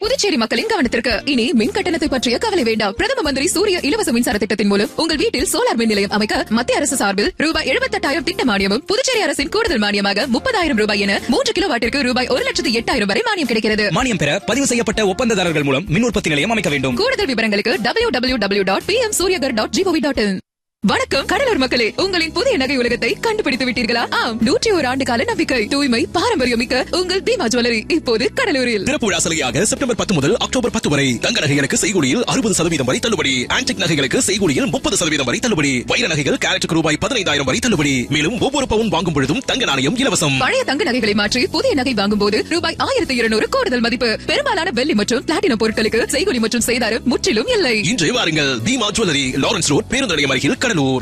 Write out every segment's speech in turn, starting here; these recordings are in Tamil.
புதுச்சேரி மக்களின் கவனத்திற்கு இனி மின் கட்டணத்தை பற்றிய கவலை வேண்டாம் பிரதம மந்திரி சூரிய இலவச மின்சார திட்டத்தின் மூலம் உங்கள் வீட்டில் சோலார் மின் நிலையம் அமைக்க மத்திய அரசு சார்பில் ரூபாய் எழுபத்தெட்டாயிரம் திட்ட மானியமும் புதுச்சேரி அரசின் கூடுதல் மானியமாக முப்பதாயிரம் ரூபாய் என மூன்று கிலோ வாட்டிற்கு ரூபாய் ஒரு லட்சத்து எட்டாயிரம் வரை மானியம் கிடைக்கிறது மானியம் பெற பதிவு செய்யப்பட்ட ஒப்பந்ததாரர்கள் மூலம் மின் உற்பத்தி நிலையம் அமைக்க வேண்டும் கூடுதல் விவரங்களுக்கு W W W dot P M Suryaghar dot G O V dot in வணக்கம் கடலூர் மக்களே உங்களின் புதிய நகை உலகத்தை கண்டுபிடித்து விட்டீர்களா ஆம் நூற்றி ஒரு ஆண்டு கால நம்பிக்கை தூய்மை பாரம்பரியம் மிக்க உங்கள் பீமா ஜுவல்லரி இப்போது கடலூரில் திறப்பு விழா சலுகையாக செப்டம்பர் பத்து முதல் அக்டோபர் பத்து வரை தங்க நகைகளுக்கு செய்கூலியில் அறுபது சதவீதம் வரை தள்ளுபடி ஆன்டிக் நகைகளுக்கு செய்கூலியில் முப்பது சதவீதம் வரை தள்ளுபடி வைர நகைகள் கேரட்டுக்கு ரூபாய் பதினைந்தாயிரம் வரை தள்ளுபடி மேலும் ஒவ்வொரு பவுன் வாங்கும் பொழுதும் தங்க நாணயம் இலவசம் பழைய தங்க நகைகளை மாற்றி புதிய நகை வாங்கும் போது ரூபாய் ஆயிரத்தி இருநூறு கூடுதல் மதிப்பு பெரும்பாலான வெள்ளி மற்றும் பிளாட்டினம் பொருட்களுக்கு செய்கூலி மற்றும் செய்தாரம் முற்றிலும் இல்லை இன்றே வாருங்கள் தீமா ஜுவல்லரி லாரன்ஸ் ரோட் பேருந்து நிலையம் அருகில் கடலூர்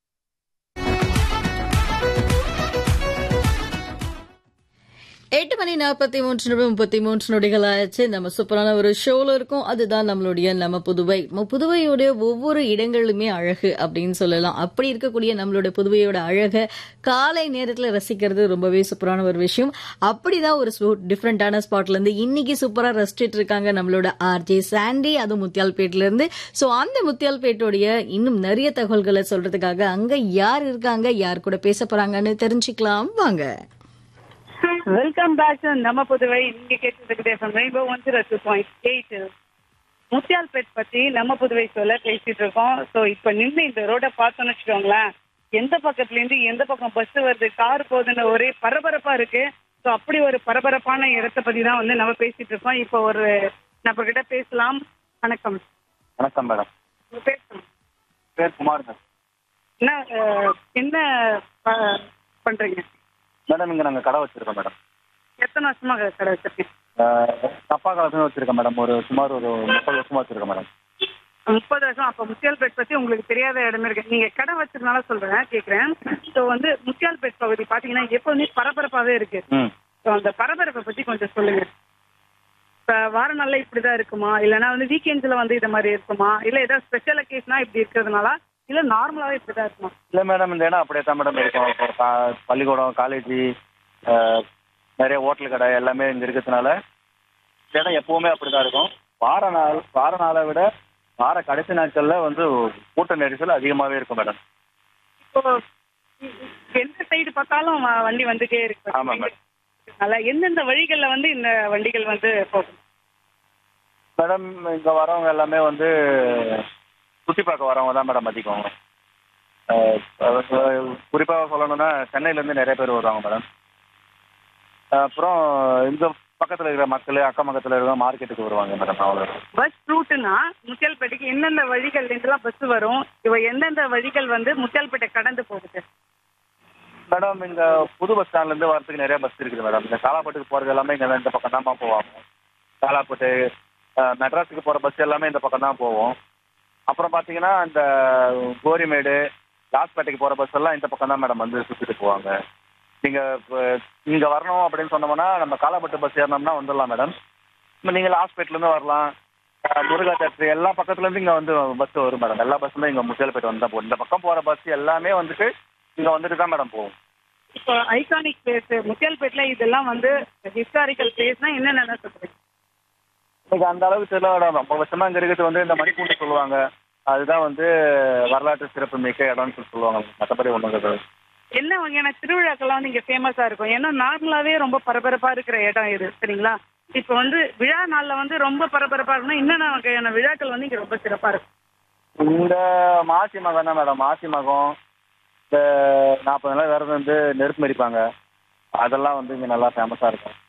எட்டு மணி நாற்பத்தி மூன்று நிமிடம் முப்பத்தி மூன்று நொடிகள் ஆச்சு நம்ம சூப்பரான ஒரு ஷோல இருக்கும் அதுதான் நம்மளுடைய நம்ம புதுவை ம- புதுவையோட ஒவ்வொரு இடங்களுமே அழகு அப்படின்னு சொல்லலாம் அப்படி இருக்கக்கூடிய நம்மளுடைய புதுவையோட அழகை காலை நேரத்துல ரசிக்கிறது ரொம்பவே சூப்பரான ஒரு விஷயம் அப்படிதான் ஒரு டிஃப்ரெண்டான ஸ்பாட்ல இருந்து இன்னைக்கு சூப்பரா ரசிச்சிட்டு இருக்காங்க நம்மளோட ஆர்ஜே சாண்டி அது முத்தியால்பேட்ல இருந்து சோ அந்த முத்தியால்பேட்டோடைய இன்னும் நிறைய தகவல்களை சொல்றதுக்காக அங்க யார் இருக்காங்க யார் கூட பேச போறாங்கன்னு தெரிஞ்சுக்கலாம் வாங்க வெல்கம் பேக் டு நம்ம புதுவை நீங்க கேட்டு rainbow one zero two point eight Muthialpet பத்தி நம்ம புதுவை சொல்ல பேசிட்டு இருக்கோம் ஸோ இப்போ நின்று இந்த ரோட பார்த்தோம்னு வச்சுக்கோங்களேன் எந்த பக்கத்துல இருந்து எந்த பக்கம் பஸ் வருது கார் போகுதுன்னு ஒரே பரபரப்பா இருக்கு ஸோ அப்படி ஒரு பரபரப்பான இடத்த பத்தி தான் வந்து நம்ம பேசிட்டு இருக்கோம் இப்போ ஒரு நம்ம கிட்ட பேசலாம் வணக்கம் வணக்கம் மேடம் உங்க பேர் சொல்லுங்க. பேர் குமார் மேடம் என்ன அஹ், என்ன அஹ், பண்றீங்க மேடம் இங்கே நாங்கள் கடை வச்சிருக்கோம் மேடம் எத்தனை வருஷமா கடை வச்சிருக்கீங்க ஆஹ் அப்பா காலத்துல வச்சிருக்கேன் மேடம் ஒரு சுமார் ஒரு முப்பது வருஷமா வச்சிருக்கேன் மேடம் முப்பது வருஷம் அப்ப முத்தியால்பேட் பத்தி உங்களுக்கு தெரியாத இடமே இருக்கு நீங்க கடை வச்சிருந்தால சொல்றேன் கேக்குறேன் ஸோ வந்து முத்தியால்பேட் பகுதி பாத்தீங்கன்னா எப்போதுமே பரபரப்பாவே இருக்கு ம் ஸோ அந்த பரபரப்பை பத்தி கொஞ்சம் சொல்லுங்க இப்ப வார நாள்ல இப்படிதான் இருக்குமா இல்லைன்னா வந்து வீக்கெண்ட்ஸ்ல வந்து இது மாதிரி இருக்குமா இல்ல ஏதாவது ஸ்பெஷல் அக்கேஷனா இப்படி இருக்கிறதுனால இல்ல நார்மலாவே இப்படிதான் இருக்குமா இல்லை மேடம் இந்த இடம் அப்படியே தான் மேடம் இருக்கும் இப்போ கா- பள்ளிக்கூடம் காலேஜ் நிறைய ஹோட்டல் கடை எல்லாமே இங்கே இருக்கிறதுனால இந்த இடம் எப்பவுமே அப்படி தான் இருக்கும் வார நாள் வார நாளை விட வார கடைசி நாட்களில் வந்து கூட்ட நெரிசல் அதிகமாகவே இருக்கும் மேடம் இப்போ எந்த சைடு பார்த்தாலும் வ- வண்டி வந்துட்டே இருக்கு ஆமா, மேம். அதனால எந்தெந்த வழிகள்ல வந்து இந்த வண்டிகள் வந்து போகும் மேடம் இங்கே வரவங்க எல்லாமே வந்து சுற்றி பார்க்க வரவங்க தான் மேடம் அதிகம் குறிப்பாக சொல்லணும்னா சென்னையிலேருந்து நிறைய பேர் வருவாங்க மேடம் அப்புறம் இந்த பக்கத்தில் இருக்கிற மக்கள் அக்கம் பக்கத்தில் இருக்கிற மார்க்கெட்டுக்கு வருவாங்க மேடம் அவ்வளோ பஸ் ரூட்டுனா முத்தியால்பேட்டைக்கு எந்தெந்த வழிகள்ல இருந்தெல்லாம் பஸ் வரும் இவ எந்தெந்த வழிகள் வந்து முத்தியால்பேட்டை கடந்து போகுது மேடம் இங்கே புது பஸ் ஸ்டாண்ட்லேருந்து வரதுக்கு நிறைய பஸ் இருக்குது மேடம் இந்த காலாப்பட்டுக்கு போகிறது எல்லாமே இங்கே இந்த பக்கம் தான் போவாங்க காலாப்பட்டு அஹ், மெட்ராஸுக்கு போகிற பஸ் எல்லாமே இந்த பக்கம் தான் போவோம் அப்புறம் பார்த்தீங்கன்னா இந்த கோரிமேடு லாஸ்பேட்டைக்கு போகிற பஸ் எல்லாம் இந்த பக்கம் தான் மேடம் வந்து சுற்றிட்டு போவாங்க நீங்கள் இங்கே வரணும் அப்படின்னு சொன்னோம்னா நம்ம காலாப்பட்டு பஸ் ஏறினோம்னா வந்துடலாம் மேடம் இப்போ நீங்கள் லாஸ்பேட்லேருந்து வரலாம் அஹ், முருகா தேட்டர் எல்லா பக்கத்துலேருந்து இங்கே வந்து பஸ் வரும் மேடம் எல்லா பஸ்ஸுமே இங்கே முத்தியால்பேட்டை வந்து தான் போகும் இந்த பக்கம் போகிற பஸ் எல்லாமே வந்துட்டு இங்கே வந்துட்டு தான் மேடம் போகும் இப்போ ஐகானிக் பிளேஸ் முத்தியால்பேட்ல இதெல்லாம் வந்து ஹிஸ்டாரிக்கல் பிளேஸ்னா என்னென்ன சொல்றீங்க இன்னைக்கு அந்த அளவுக்கு தெரியல மேடம் ரொம்ப வருஷமா இங்கே இருக்கிறது வந்து இந்த மணிக்கூண்டு சொல்லுவாங்க அதுதான் வந்து வரலாற்று சிறப்பு மிக்க இடம்னு சொல்லி சொல்லுவாங்க மற்றபடி ஒன்றும் கிடையாது என்ன வகையான திருவிழாக்கள்லாம் வந்து இங்க ஃபேமஸா இருக்கும் ஏன்னா நார்மலாவே ரொம்ப பரபரப்பா இருக்கிற இடம் இது சரிங்களா இப்போ வந்து விழா நாள்ல வந்து ரொம்ப பரபரப்பா இருக்குன்னா என்னென்ன வகையான விழாக்கள் வந்து இங்க ரொம்ப சிறப்பா இருக்கும் இந்த மாசி மகம் தான் மேடம் மாசி மகம் இந்த நாற்பது நாள் விரதம் வந்து நெருப்பு மரிப்பாங்க அதெல்லாம் வந்து இங்கே நல்லா ஃபேமஸாக இருக்கும்